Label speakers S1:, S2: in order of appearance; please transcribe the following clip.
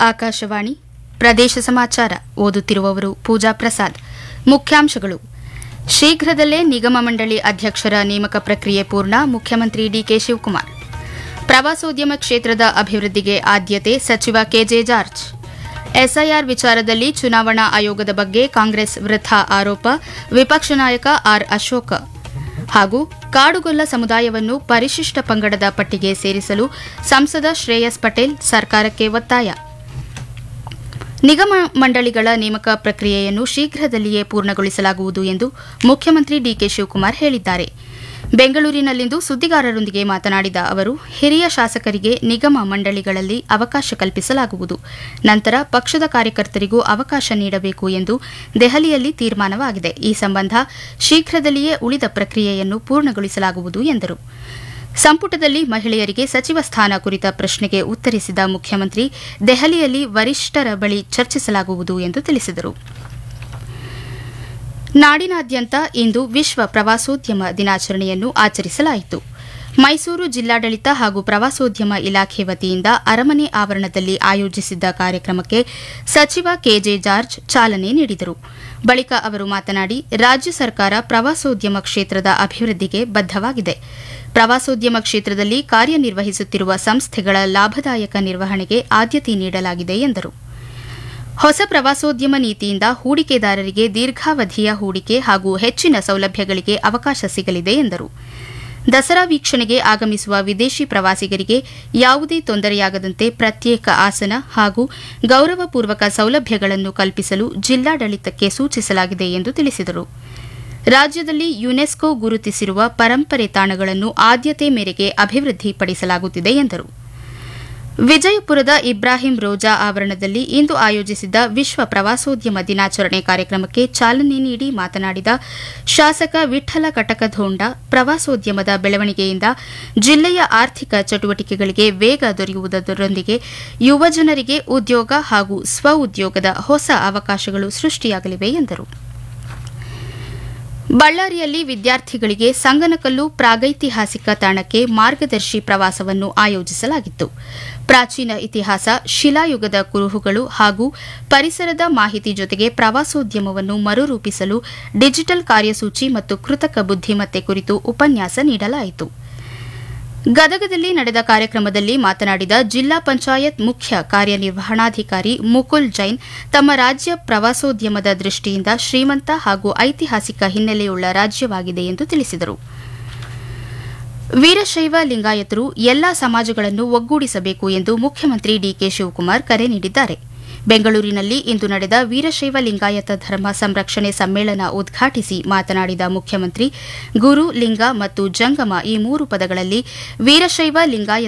S1: ಆಕಾಶವಾಣಿ ಪ್ರದೇಶ ಸಮಾಚಾರ ಓದುತ್ತಿರುವವರು ಪೂಜಾ ಪ್ರಸಾದ್ ಮುಖ್ಯಾಂಶಗಳು ಶೀಘ್ರದಲ್ಲೇ ನಿಗಮ ಮಂಡಳಿ ಅಧ್ಯಕ್ಷರ ನೇಮಕ ಪ್ರಕ್ರಿಯೆ ಪೂರ್ಣ ಮುಖ್ಯಮಂತ್ರಿ ಡಿಕೆ ಶಿವಕುಮಾರ್ ಪ್ರವಾಸೋದ್ಯಮ ಕ್ಷೇತ್ರದ ಅಭಿವೃದ್ಧಿಗೆ ಆದ್ಯತೆ ಸಚಿವ ಕೆಜೆ ಜಾರ್ಜ್ ಎಸ್ಐಆರ್ ವಿಚಾರದಲ್ಲಿ ಚುನಾವಣಾ ಆಯೋಗದ ಬಗ್ಗೆ ಕಾಂಗ್ರೆಸ್ ವೃಥಾ ಆರೋಪ ವಿಪಕ್ಷ ನಾಯಕ ಆರ್ ಅಶೋಕ್ ಹಾಗೂ ಕಾಡುಗೊಲ್ಲ ಸಮುದಾಯವನ್ನು ಪರಿಶಿಷ್ಟ ಪಂಗಡದ ಪಟ್ಟಿಗೆ ಸೇರಿಸಲು ಸಂಸದ ಶ್ರೇಯಸ್ ಪಟೇಲ್ ಸರ್ಕಾರಕ್ಕೆ ಒತ್ತಾಯ ನಿಗಮ ಮಂಡಳಿಗಳ ನೇಮಕ ಪ್ರಕ್ರಿಯೆಯನ್ನು ಶೀಘ್ರದಲ್ಲಿಯೇ ಪೂರ್ಣಗೊಳಿಸಲಾಗುವುದು ಎಂದು ಮುಖ್ಯಮಂತ್ರಿ ಡಿಕೆ ಶಿವಕುಮಾರ್ ಹೇಳಿದ್ದಾರೆ ಬೆಂಗಳೂರಿನಲ್ಲಿಂದು ಸುದ್ದಿಗಾರರೊಂದಿಗೆ ಮಾತನಾಡಿದ ಅವರು ಹಿರಿಯ ಶಾಸಕರಿಗೆ ನಿಗಮ ಮಂಡಳಿಗಳಲ್ಲಿ ಅವಕಾಶ ಕಲ್ಪಿಸಲಾಗುವುದು ನಂತರ ಪಕ್ಷದ ಕಾರ್ಯಕರ್ತರಿಗೂ ಅವಕಾಶ ನೀಡಬೇಕು ಎಂದು ದೆಹಲಿಯಲ್ಲಿ ತೀರ್ಮಾನವಾಗಿದೆ ಈ ಸಂಬಂಧ ಶೀಘ್ರದಲ್ಲಿಯೇ ಉಳಿದ ಪ್ರಕ್ರಿಯೆಯನ್ನು ಪೂರ್ಣಗೊಳಿಸಲಾಗುವುದು ಎಂದರು ಸಂಪುಟದಲ್ಲಿ ಮಹಿಳೆಯರಿಗೆ ಸಚಿವ ಸ್ಥಾನ ಕುರಿತ ಪ್ರಶ್ನೆಗೆ ಉತ್ತರಿಸಿದ ಮುಖ್ಯಮಂತ್ರಿ ದೆಹಲಿಯಲ್ಲಿ ವರಿಷ್ಠರ ಬಳಿ ಚರ್ಚಿಸಲಾಗುವುದು ಎಂದು ತಿಳಿಸಿದರು ನಾಡಿನಾದ್ಯಂತ ಇಂದು ವಿಶ್ವ ಪ್ರವಾಸೋದ್ಯಮ ದಿನಾಚರಣೆಯನ್ನು ಆಚರಿಸಲಾಯಿತು ಮೈಸೂರು ಜಿಲ್ಲಾಡಳಿತ ಹಾಗೂ ಪ್ರವಾಸೋದ್ಯಮ ಇಲಾಖೆ ವತಿಯಿಂದ ಅರಮನೆ ಆವರಣದಲ್ಲಿ ಆಯೋಜಿಸಿದ್ದ ಕಾರ್ಯಕ್ರಮಕ್ಕೆ ಸಚಿವ ಕೆಜೆ ಜಾರ್ಜ್ ಚಾಲನೆ ನೀಡಿದರು ಬಳಿಕ ಅವರು ಮಾತನಾಡಿ ರಾಜ್ಯ ಸರ್ಕಾರ ಪ್ರವಾಸೋದ್ಯಮ ಕ್ಷೇತ್ರದ ಅಭಿವೃದ್ಧಿಗೆ ಬದ್ದವಾಗಿದೆ ಪ್ರವಾಸೋದ್ಯಮ ಕ್ಷೇತ್ರದಲ್ಲಿ ಕಾರ್ಯನಿರ್ವಹಿಸುತ್ತಿರುವ ಸಂಸ್ಥೆಗಳ ಲಾಭದಾಯಕ ನಿರ್ವಹಣೆಗೆ ಆದ್ಯತೆ ನೀಡಲಾಗಿದೆ ಎಂದರು ಹೊಸ ಪ್ರವಾಸೋದ್ಯಮ ನೀತಿಯಿಂದ ಹೂಡಿಕೆದಾರರಿಗೆ ದೀರ್ಘಾವಧಿಯ ಹೂಡಿಕೆ ಹಾಗೂ ಹೆಚ್ಚಿನ ಸೌಲಭ್ಯಗಳಿಗೆ ಅವಕಾಶ ಸಿಗಲಿದೆ ಎಂದರು ದಸರಾ ವೀಕ್ಷಣೆಗೆ ಆಗಮಿಸುವ ವಿದೇಶಿ ಪ್ರವಾಸಿಗರಿಗೆ ಯಾವುದೇ ತೊಂದರೆಯಾಗದಂತೆ ಪ್ರತ್ಯೇಕ ಆಸನ ಹಾಗೂ ಗೌರವಪೂರ್ವಕ ಸೌಲಭ್ಯಗಳನ್ನು ಕಲ್ಪಿಸಲು ಜಿಲ್ಲಾಡಳಿತಕ್ಕೆ ಸೂಚಿಸಲಾಗಿದೆ ಎಂದು ತಿಳಿಸಿದರು ರಾಜ್ಯದಲ್ಲಿ ಯುನೆಸ್ಕೋ ಗುರುತಿಸಿರುವ ಪರಂಪರೆ ತಾಣಗಳನ್ನು ಆದ್ಯತೆ ಮೇರೆಗೆ ಅಭಿವೃದ್ಧಿಪಡಿಸಲಾಗುತ್ತಿದೆ ಎಂದರು ವಿಜಯಪುರದ ಇಬ್ರಾಹಿಂ ರೋಜಾ ಆವರಣದಲ್ಲಿ ಇಂದು ಆಯೋಜಿಸಿದ್ದ ವಿಶ್ವ ಪ್ರವಾಸೋದ್ಯಮ ದಿನಾಚರಣೆ ಕಾರ್ಯಕ್ರಮಕ್ಕೆ ಚಾಲನೆ ನೀಡಿ ಮಾತನಾಡಿದ ಶಾಸಕ ವಿಠಲ ಕಟಕಧೋಂಡ ಪ್ರವಾಸೋದ್ಯಮದ ಬೆಳವಣಿಗೆಯಿಂದ ಜಿಲ್ಲೆಯ ಆರ್ಥಿಕ ಚಟುವಟಿಕೆಗಳಿಗೆ ವೇಗ ದೊರೆಯುವುದರೊಂದಿಗೆ ಯುವಜನರಿಗೆ ಉದ್ಯೋಗ ಹಾಗೂ ಸ್ವಉದ್ಯೋಗದ ಹೊಸ ಅವಕಾಶಗಳು ಸೃಷ್ಟಿಯಾಗಲಿವೆ ಎಂದರು ಬಳ್ಳಾರಿಯಲ್ಲಿ ವಿದ್ಯಾರ್ಥಿಗಳಿಗೆ ಸಂಗನಕಲ್ಲು ಪ್ರಾಗೈತಿಹಾಸಿಕ ತಾಣಕ್ಕೆ ಮಾರ್ಗದರ್ಶಿ ಪ್ರವಾಸವನ್ನು ಆಯೋಜಿಸಲಾಗಿತ್ತು ಪ್ರಾಚೀನ ಇತಿಹಾಸ ಶಿಲಾಯುಗದ ಕುರುಹುಗಳು ಹಾಗೂ ಪರಿಸರದ ಮಾಹಿತಿ ಜೊತೆಗೆ ಪ್ರವಾಸೋದ್ಯಮವನ್ನು ಮರುರೂಪಿಸಲು ಡಿಜಿಟಲ್ ಕಾರ್ಯಸೂಚಿ ಮತ್ತು ಕೃತಕ ಬುದ್ದಿಮತ್ತೆ ಕುರಿತು ಉಪನ್ಯಾಸ ನೀಡಲಾಯಿತು ಗದಗದಲ್ಲಿ ನಡೆದ ಕಾರ್ಯಕ್ರಮದಲ್ಲಿ ಮಾತನಾಡಿದ ಜಿಲ್ಲಾ ಪಂಚಾಯತ್ ಮುಖ್ಯ ಕಾರ್ಯನಿರ್ವಹಣಾಧಿಕಾರಿ ಮುಕುಲ್ ಜೈನ್ ತಮ್ಮ ರಾಜ್ಯ ಪ್ರವಾಸೋದ್ಯಮದ ದೃಷ್ಟಿಯಿಂದ ಶ್ರೀಮಂತ ಹಾಗೂ ಐತಿಹಾಸಿಕ ಹಿನ್ನೆಲೆಯುಳ್ಳ ರಾಜ್ಯವಾಗಿದೆ ಎಂದು ತಿಳಿಸಿದರು ವೀರಶೈವ ಲಿಂಗಾಯತರು ಎಲ್ಲಾ ಸಮಾಜಗಳನ್ನು ಒಗ್ಗೂಡಿಸಬೇಕು ಎಂದು ಮುಖ್ಯಮಂತ್ರಿ ಡಿಕೆ ಶಿವಕುಮಾರ್ ಕರೆ ನೀಡಿದ್ದಾರೆ ಬೆಂಗಳೂರಿನಲ್ಲಿ ಇಂದು ನಡೆದ ವೀರಶೈವ ಲಿಂಗಾಯತ ಧರ್ಮ ಸಂರಕ್ಷಣೆ ಸಮ್ಮೇಳನ ಉದ್ಘಾಟಿಸಿ ಮಾತನಾಡಿದ ಮುಖ್ಯಮಂತ್ರಿ ಗುರು ಲಿಂಗ ಮತ್ತು ಜಂಗಮ ಈ ಮೂರು ಪದಗಳಲ್ಲಿ ವೀರಶೈವ ಲಿಂಗಾಯತ